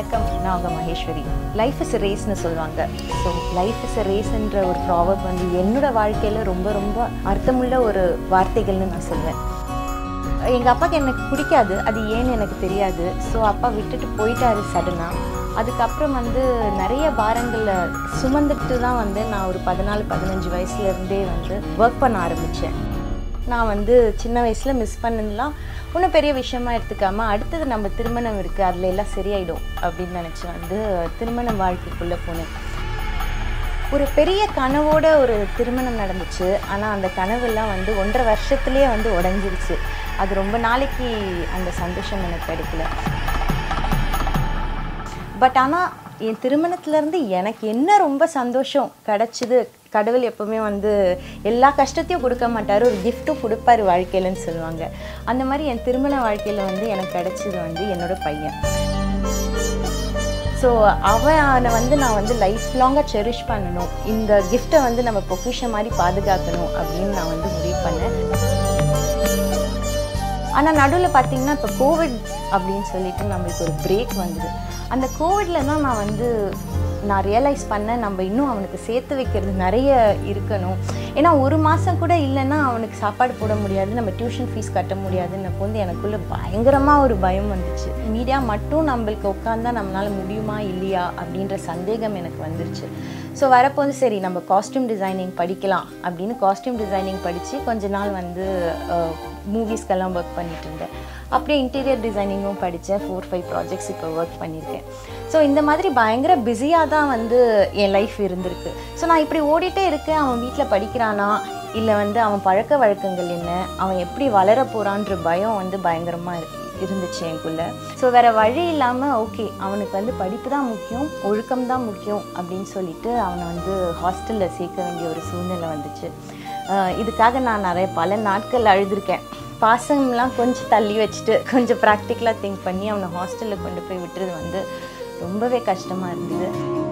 வணக்கம் நான் உங்கள் மகேஸ்வரி லைஃப் இஸ் ரேஸ்னு சொல்லுவாங்க ஸோ லைஃப் இஸ் ரேஸ்ன்ற ஒரு ப்ராவப் வந்து என்னோட வாழ்க்கையில் ரொம்ப ரொம்ப அர்த்தமுள்ள ஒரு வார்த்தைகள்னு நான் சொல்வேன் எங்கள் அப்பாவுக்கு எனக்கு பிடிக்காது அது ஏன்னு எனக்கு தெரியாது ஸோ அப்பா விட்டுட்டு போயிட்டாரு சடனாக அதுக்கப்புறம் வந்து நிறைய பாரங்களில் சுமந்துட்டு தான் வந்து நான் ஒரு பதினாலு பதினஞ்சு வயசுலேருந்தே வந்து ஒர்க் பண்ண ஆரம்பித்தேன் நான் வந்து சின்ன வயசில் மிஸ் பண்ணதுலாம் ஒன்றும் பெரிய விஷயமா எடுத்துக்காம அடுத்தது நம்ம திருமணம் இருக்குது அதில் எல்லாம் சரியாயிடும் அப்படின்னு நினச்சி வந்து திருமண வாழ்க்கைக்குள்ளே போனேன் ஒரு பெரிய கனவோட ஒரு திருமணம் நடந்துச்சு ஆனால் அந்த கனவெல்லாம் வந்து ஒன்றரை வருஷத்துலேயே வந்து உடஞ்சிருச்சு அது ரொம்ப நாளைக்கு அந்த சந்தோஷம் எனக்கு கிடைக்கல பட் ஆனால் என் திருமணத்துலேருந்து எனக்கு என்ன ரொம்ப சந்தோஷம் கிடச்சிது கடவுள் எப்போவுமே வந்து எல்லா கஷ்டத்தையும் கொடுக்க மாட்டார் ஒரு கிஃப்ட்டும் கொடுப்பாரு வாழ்க்கையிலன்னு சொல்லுவாங்க அந்த மாதிரி என் திருமண வாழ்க்கையில் வந்து எனக்கு கிடச்சது வந்து என்னோட பையன் ஸோ அவனை வந்து நான் வந்து லைஃப் லாங்காக செரிஷ் பண்ணணும் இந்த கிஃப்ட்டை வந்து நம்ம பொக்கிஷம் மாதிரி பாதுகாக்கணும் அப்படின்னு நான் வந்து முடிவு பண்ணேன் ஆனால் நடுவில் பார்த்தீங்கன்னா இப்போ கோவிட் அப்படின்னு சொல்லிட்டு நம்மளுக்கு ஒரு பிரேக் வந்தது அந்த கோவிடில் தான் நான் வந்து நான் ரியலைஸ் பண்ணேன் நம்ம இன்னும் அவனுக்கு சேர்த்து வைக்கிறது நிறைய இருக்கணும் ஏன்னா ஒரு மாதம் கூட இல்லைன்னா அவனுக்கு சாப்பாடு போட முடியாது நம்ம டியூஷன் ஃபீஸ் கட்ட முடியாதுன்னு வந்து எனக்குள்ளே பயங்கரமாக ஒரு பயம் வந்துச்சு மீடியா மட்டும் நம்மளுக்கு உட்காந்தா நம்மளால் முடியுமா இல்லையா அப்படின்ற சந்தேகம் எனக்கு வந்துருச்சு ஸோ வரப்போ வந்து சரி நம்ம காஸ்டியூம் டிசைனிங் படிக்கலாம் அப்படின்னு காஸ்டியூம் டிசைனிங் படித்து கொஞ்ச நாள் வந்து மூவிஸ்க்கெல்லாம் ஒர்க் பண்ணிட்டு இருந்தேன் அப்படியே இன்டீரியர் டிசைனிங்கும் படித்தேன் ஃபோர் ஃபைவ் ப்ராஜெக்ட்ஸ் இப்போ ஒர்க் பண்ணியிருக்கேன் ஸோ இந்த மாதிரி பயங்கர பிஸியாக தான் வந்து என் லைஃப் இருந்திருக்கு ஸோ நான் இப்படி ஓடிட்டே இருக்கேன் அவன் வீட்டில் படிக்கிறானா இல்லை வந்து அவன் பழக்க வழக்கங்கள் என்ன அவன் எப்படி வளர போகிறான்ற பயம் வந்து பயங்கரமாக இருக்கு இருந்துச்சு எனக்குள்ள ஸோ வேறு வழி இல்லாமல் ஓகே அவனுக்கு வந்து படிப்பு தான் முக்கியம் ஒழுக்கம் தான் முக்கியம் அப்படின்னு சொல்லிட்டு அவனை வந்து ஹாஸ்டலில் சேர்க்க வேண்டிய ஒரு சூழ்நிலை வந்துச்சு அஹ் இதுக்காக நான் நிறைய பல நாட்கள் அழுதுருக்கேன் பாசம்லாம் கொஞ்சம் தள்ளி வச்சுட்டு கொஞ்சம் ப்ராக்டிக்கலாக திங்க் பண்ணி அவனை ஹாஸ்டலில் கொண்டு போய் விட்டுறது வந்து ரொம்பவே கஷ்டமாக இருந்தது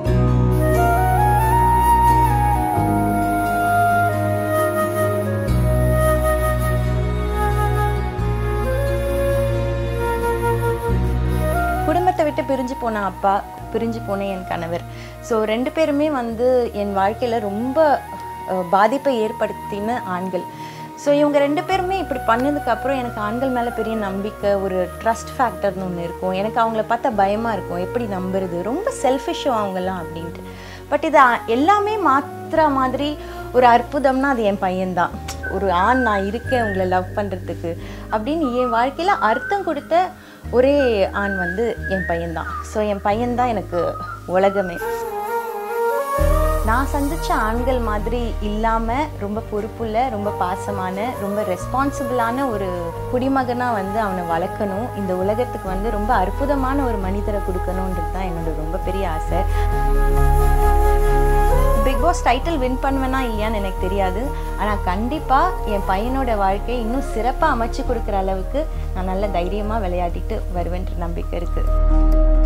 குடும்பத்தை விட்டு பிரிஞ்சு போன அப்பா பிரிஞ்சு போன என் கணவர் ஸோ ரெண்டு பேருமே வந்து என் வாழ்க்கையில் ரொம்ப அஹ், பாதிப்பை ஏற்படுத்தின ஆண்கள் ஸோ இவங்க ரெண்டு பேருமே இப்படி பண்ணதுக்கப்புறம் எனக்கு ஆண்கள் மேலே பெரிய நம்பிக்கை ஒரு ட்ரஸ்ட் ஃபேக்டர்னு ஒன்று இருக்கும் எனக்கு அவங்கள பார்த்தா பயமாக இருக்கும் எப்படி நம்புறது ரொம்ப செல்ஃபிஷும் அவங்கெல்லாம் அப்படின்ட்டு பட் இது அ- எல்லாமே மாத்திர மாதிரி ஒரு அற்புதம்னா அது என் பையன்தான் ஒரு ஆண் நான் இருக்கேன் உங்களை லவ் பண்ணுறதுக்கு அப்படின்னு என் வாழ்க்கையில் அர்த்தம் கொடுத்த ஒரே ஆண் வந்து என் பையன்தான் ஸோ என் பையன்தான் எனக்கு உலகமே நான் சந்திச்ச ஆண்கள் மாதிரி இல்லாமல் ரொம்ப பொறுப்புள்ள ரொம்ப பாசமான ரொம்ப ரெஸ்பான்சிபிளான ஒரு குடிமகனாக வந்து அவனை வளர்க்கணும் இந்த உலகத்துக்கு வந்து ரொம்ப அற்புதமான ஒரு மனிதரை கொடுக்கணுன்றது தான் என்னோட ரொம்ப பெரிய ஆசை பிக் பாஸ் டைட்டில் வின் பண்ணுவேனா இல்லையான்னு எனக்கு தெரியாது ஆனால் கண்டிப்பாக என் பையனோட வாழ்க்கையை இன்னும் சிறப்பாக அமைச்சு கொடுக்குற அளவுக்கு நான் நல்ல தைரியமாக விளையாடிட்டு வருவேன்ற நம்பிக்கை இருக்குது